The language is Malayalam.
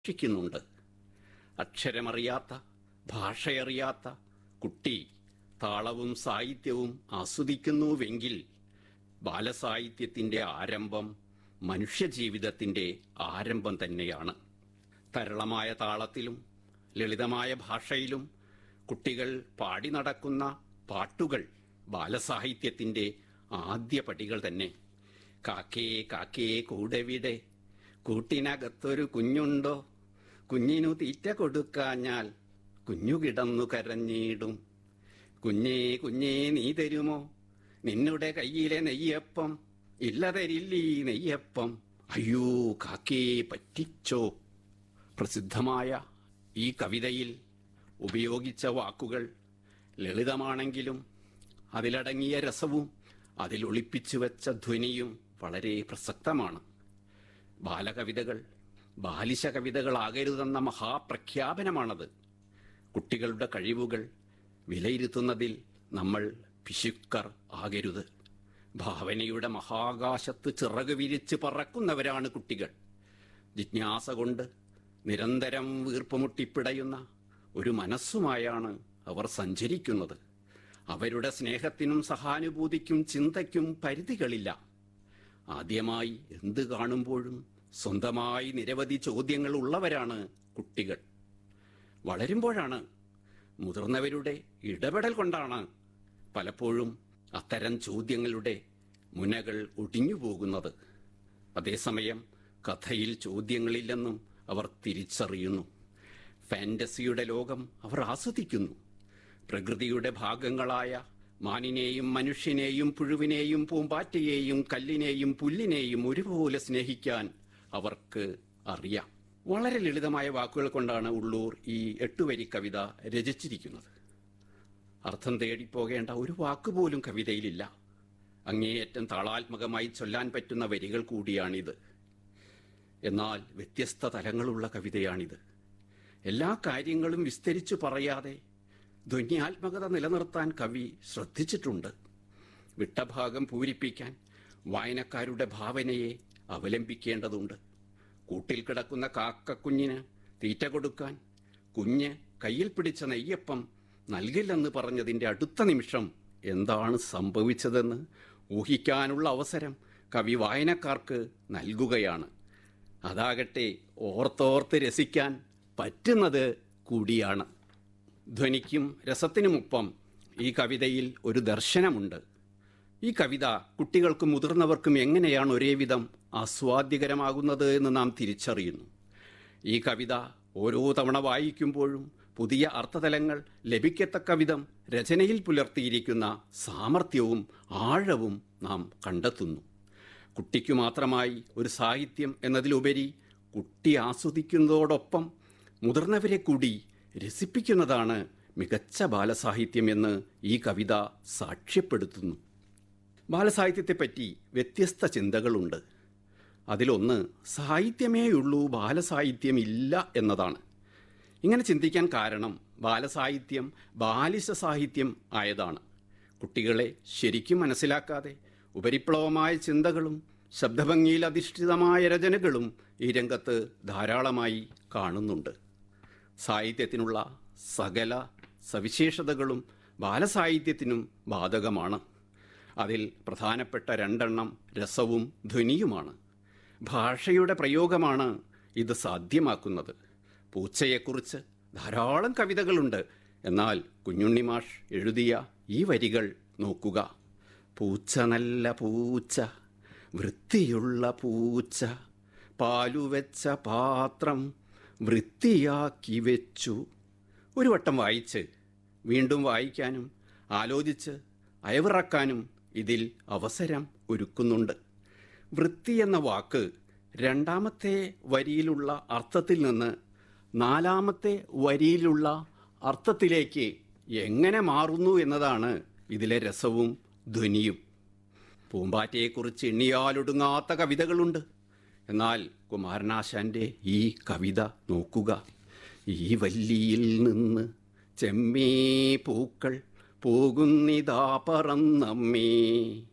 ഭക്ഷിക്കുന്നുണ്ട് അക്ഷരമറിയാത്ത ഭാഷയറിയാത്ത കുട്ടി താളവും സാഹിത്യവും ആസ്വദിക്കുന്നുവെങ്കിൽ ബാലസാഹിത്യത്തിൻ്റെ ആരംഭം മനുഷ്യജീവിതത്തിൻ്റെ ആരംഭം തന്നെയാണ് തരളമായ താളത്തിലും ലളിതമായ ഭാഷയിലും കുട്ടികൾ പാടി നടക്കുന്ന പാട്ടുകൾ ബാലസാഹിത്യത്തിൻ്റെ ആദ്യ പടികൾ തന്നെ കാക്കേ കാക്കേ കൂടെവിടെ കൂട്ടിനകത്തൊരു കുഞ്ഞുണ്ടോ കുഞ്ഞിനു തീറ്റ കൊടുക്കാഞ്ഞാൽ കുഞ്ഞു കിടന്നു കരഞ്ഞിടും കുഞ്ഞേ കുഞ്ഞേ നീ തരുമോ നിന്നുടെ കയ്യിലെ നെയ്യപ്പം ഇല്ല തരില്ലീ നെയ്യപ്പം അയ്യോ കാക്കേ പറ്റിച്ചോ പ്രസിദ്ധമായ ഈ കവിതയിൽ ഉപയോഗിച്ച വാക്കുകൾ ലളിതമാണെങ്കിലും അതിലടങ്ങിയ രസവും അതിൽ ഒളിപ്പിച്ചു വെച്ച ധ്വനിയും വളരെ പ്രസക്തമാണ് ബാലകവിതകൾ ബാലിശ കവിതകളാകരുതെന്ന മഹാപ്രഖ്യാപനമാണത് കുട്ടികളുടെ കഴിവുകൾ വിലയിരുത്തുന്നതിൽ നമ്മൾ പിശുക്കർ ആകരുത് ഭാവനയുടെ മഹാകാശത്ത് ചിറക് വിരിച്ച് പറക്കുന്നവരാണ് കുട്ടികൾ ജിജ്ഞാസ കൊണ്ട് നിരന്തരം വീർപ്പുമുട്ടിപ്പിടയുന്ന ഒരു മനസ്സുമായാണ് അവർ സഞ്ചരിക്കുന്നത് അവരുടെ സ്നേഹത്തിനും സഹാനുഭൂതിക്കും ചിന്തയ്ക്കും പരിധികളില്ല ആദ്യമായി എന്ത് കാണുമ്പോഴും സ്വന്തമായി നിരവധി ചോദ്യങ്ങൾ ഉള്ളവരാണ് കുട്ടികൾ വളരുമ്പോഴാണ് മുതിർന്നവരുടെ ഇടപെടൽ കൊണ്ടാണ് പലപ്പോഴും അത്തരം ചോദ്യങ്ങളുടെ മുനകൾ ഒടിഞ്ഞു പോകുന്നത് അതേസമയം കഥയിൽ ചോദ്യങ്ങളില്ലെന്നും അവർ തിരിച്ചറിയുന്നു ഫാന്റസിയുടെ ലോകം അവർ ആസ്വദിക്കുന്നു പ്രകൃതിയുടെ ഭാഗങ്ങളായ മാനിനെയും മനുഷ്യനെയും പുഴുവിനെയും പൂമ്പാറ്റയെയും കല്ലിനെയും പുല്ലിനെയും ഒരുപോലെ സ്നേഹിക്കാൻ അവർക്ക് അറിയാം വളരെ ലളിതമായ വാക്കുകൾ കൊണ്ടാണ് ഉള്ളൂർ ഈ എട്ടുവരി കവിത രചിച്ചിരിക്കുന്നത് അർത്ഥം തേടിപ്പോകേണ്ട ഒരു വാക്കുപോലും കവിതയിലില്ല അങ്ങേയറ്റം താളാത്മകമായി ചൊല്ലാൻ പറ്റുന്ന വരികൾ കൂടിയാണിത് എന്നാൽ വ്യത്യസ്ത തലങ്ങളുള്ള കവിതയാണിത് എല്ലാ കാര്യങ്ങളും വിസ്തരിച്ചു പറയാതെ ധ്വന്യാത്മകത നിലനിർത്താൻ കവി ശ്രദ്ധിച്ചിട്ടുണ്ട് വിട്ടഭാഗം പൂരിപ്പിക്കാൻ വായനക്കാരുടെ ഭാവനയെ അവലംബിക്കേണ്ടതുണ്ട് കൂട്ടിൽ കിടക്കുന്ന കാക്കക്കുഞ്ഞിന് തീറ്റ കൊടുക്കാൻ കുഞ്ഞ് കയ്യിൽ പിടിച്ച നെയ്യപ്പം നൽകില്ലെന്ന് പറഞ്ഞതിൻ്റെ അടുത്ത നിമിഷം എന്താണ് സംഭവിച്ചതെന്ന് ഊഹിക്കാനുള്ള അവസരം കവി വായനക്കാർക്ക് നൽകുകയാണ് അതാകട്ടെ ഓർത്തോർത്ത് രസിക്കാൻ പറ്റുന്നത് കൂടിയാണ് ധ്വനിക്കും രസത്തിനുമൊപ്പം ഈ കവിതയിൽ ഒരു ദർശനമുണ്ട് ഈ കവിത കുട്ടികൾക്കും മുതിർന്നവർക്കും എങ്ങനെയാണ് ഒരേവിധം ആസ്വാദ്യകരമാകുന്നത് എന്ന് നാം തിരിച്ചറിയുന്നു ഈ കവിത ഓരോ തവണ വായിക്കുമ്പോഴും പുതിയ അർത്ഥതലങ്ങൾ ലഭിക്കത്തക്ക വിധം രചനയിൽ പുലർത്തിയിരിക്കുന്ന സാമർഥ്യവും ആഴവും നാം കണ്ടെത്തുന്നു കുട്ടിക്കു മാത്രമായി ഒരു സാഹിത്യം എന്നതിലുപരി കുട്ടി ആസ്വദിക്കുന്നതോടൊപ്പം മുതിർന്നവരെ കൂടി രസിപ്പിക്കുന്നതാണ് മികച്ച ബാലസാഹിത്യം എന്ന് ഈ കവിത സാക്ഷ്യപ്പെടുത്തുന്നു ബാലസാഹിത്യത്തെപ്പറ്റി വ്യത്യസ്ത ചിന്തകളുണ്ട് അതിലൊന്ന് സാഹിത്യമേയുള്ളൂ ബാലസാഹിത്യമില്ല എന്നതാണ് ഇങ്ങനെ ചിന്തിക്കാൻ കാരണം ബാലസാഹിത്യം ബാലിശ സാഹിത്യം ആയതാണ് കുട്ടികളെ ശരിക്കും മനസ്സിലാക്കാതെ ഉപരിപ്ലവമായ ചിന്തകളും ശബ്ദഭംഗിയിൽ അധിഷ്ഠിതമായ രചനകളും ഈ രംഗത്ത് ധാരാളമായി കാണുന്നുണ്ട് സാഹിത്യത്തിനുള്ള സകല സവിശേഷതകളും ബാലസാഹിത്യത്തിനും ബാധകമാണ് അതിൽ പ്രധാനപ്പെട്ട രണ്ടെണ്ണം രസവും ധ്വനിയുമാണ് ഭാഷയുടെ പ്രയോഗമാണ് ഇത് സാധ്യമാക്കുന്നത് പൂച്ചയെക്കുറിച്ച് ധാരാളം കവിതകളുണ്ട് എന്നാൽ കുഞ്ഞുണ്ണിമാഷ് എഴുതിയ ഈ വരികൾ നോക്കുക പൂച്ച നല്ല പൂച്ച വൃത്തിയുള്ള പൂച്ച പാലുവെച്ച പാത്രം വൃത്തിയാക്കി വെച്ചു ഒരു വട്ടം വായിച്ച് വീണ്ടും വായിക്കാനും ആലോചിച്ച് അയവിറക്കാനും ഇതിൽ അവസരം ഒരുക്കുന്നുണ്ട് വൃത്തി എന്ന വാക്ക് രണ്ടാമത്തെ വരിയിലുള്ള അർത്ഥത്തിൽ നിന്ന് നാലാമത്തെ വരിയിലുള്ള അർത്ഥത്തിലേക്ക് എങ്ങനെ മാറുന്നു എന്നതാണ് ഇതിലെ രസവും ധ്വനിയും പൂമ്പാറ്റയെക്കുറിച്ച് എണ്ണിയാലൊടുങ്ങാത്ത കവിതകളുണ്ട് എന്നാൽ കുമാരനാശാന്റെ ഈ കവിത നോക്കുക ഈ വല്ലിയിൽ നിന്ന് ചെമ്മേ പൂക്കൾ പോകുന്നിതാ പറന്നമ്മേ